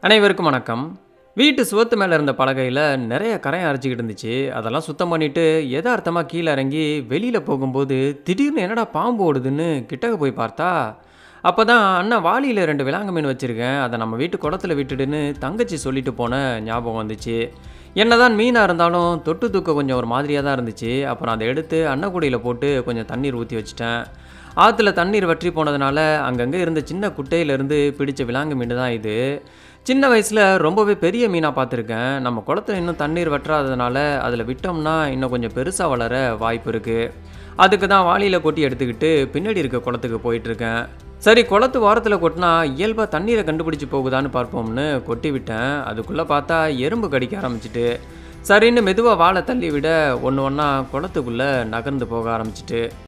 அனைவருக்கும் வணக்கம் வீட்டு சுவத்து மேலே இருந்த பலகையில் நிறைய கரையம் அரைச்சிக்கிட்டு இருந்துச்சு அதெல்லாம் சுத்தம் பண்ணிட்டு யதார்த்தமாக கீழே இறங்கி வெளியில் போகும்போது திடீர்னு என்னடா பாம்பு ஓடுதுன்னு கிட்டக்க போய் பார்த்தா அப்போ தான் அண்ணன் வாளியில் ரெண்டு விலாங்கு மீன் வச்சுருக்கேன் அதை நம்ம வீட்டு குளத்துல விட்டுடுன்னு தங்கச்சி சொல்லிட்டு போன ஞாபகம் வந்துச்சு என்னதான் மீனாக இருந்தாலும் தொட்டு தூக்க கொஞ்சம் ஒரு மாதிரியாக தான் இருந்துச்சு அப்புறம் அதை எடுத்து அன்னக்கூடையில் போட்டு கொஞ்சம் தண்ணீர் ஊற்றி வச்சிட்டேன் ஆற்றுல தண்ணீர் வற்றி போனதுனால அங்கங்கே இருந்த சின்ன குட்டையிலேருந்து பிடிச்ச விலாங்கு மீன் தான் இது சின்ன வயசில் ரொம்பவே பெரிய மீனாக பார்த்துருக்கேன் நம்ம குளத்துல இன்னும் தண்ணீர் வற்றாததுனால அதில் விட்டோம்னா இன்னும் கொஞ்சம் பெருசாக வளர வாய்ப்பு இருக்குது அதுக்கு தான் வாளியில் கொட்டி எடுத்துக்கிட்டு பின்னாடி இருக்க குளத்துக்கு போயிட்டுருக்கேன் சரி குளத்து வாரத்தில் கொட்டினா இயல்பாக தண்ணீரை கண்டுபிடிச்சி போகுதான்னு பார்ப்போம்னு கொட்டி விட்டேன் அதுக்குள்ளே பார்த்தா எறும்பு கடிக்க ஆரம்பிச்சிட்டு சரின்னு மெதுவாக வாழை தள்ளி விட ஒன்று ஒன்றா குளத்துக்குள்ளே நகர்ந்து போக ஆரம்பிச்சிட்டு